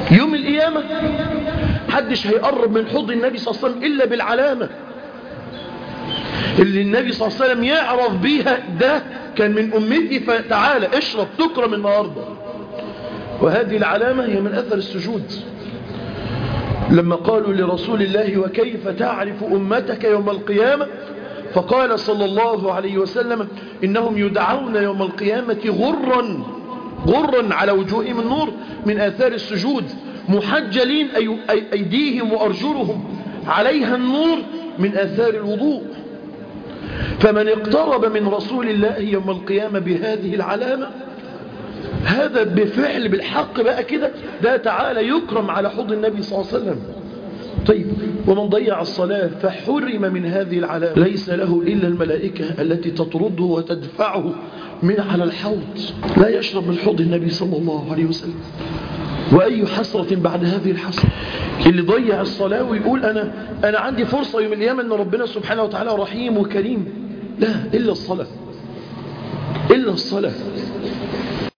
يوم القيامة حدش هيقرب من حوض النبي صلى الله عليه وسلم إلا بالعلامة اللي النبي صلى الله عليه وسلم يعرف بيها ده كان من أمتي فتعالى اشرب تكرم النهاردة وهذه العلامة هي من أثر السجود لما قالوا لرسول الله وكيف تعرف أمتك يوم القيامة فقال صلى الله عليه وسلم إنهم يدعون يوم القيامة غرا غرا على وجوههم النور من آثار السجود محجلين أي أيديهم وأرجلهم عليها النور من آثار الوضوء فمن اقترب من رسول الله يوم القيامة بهذه العلامة هذا بفعل بالحق بقى كده ده تعالى يكرم على حوض النبي صلى الله عليه وسلم طيب ومن ضيع الصلاة فحرم من هذه العلامة ليس له إلا الملائكة التي تطرده وتدفعه من على الحوض لا يشرب من حوض النبي صلى الله عليه وسلم وأي حسرة بعد هذه الحسرة اللي ضيع الصلاة ويقول أنا, أنا عندي فرصة يوم القيامة أن ربنا سبحانه وتعالى رحيم وكريم لا إلا الصلاة إلا الصلاة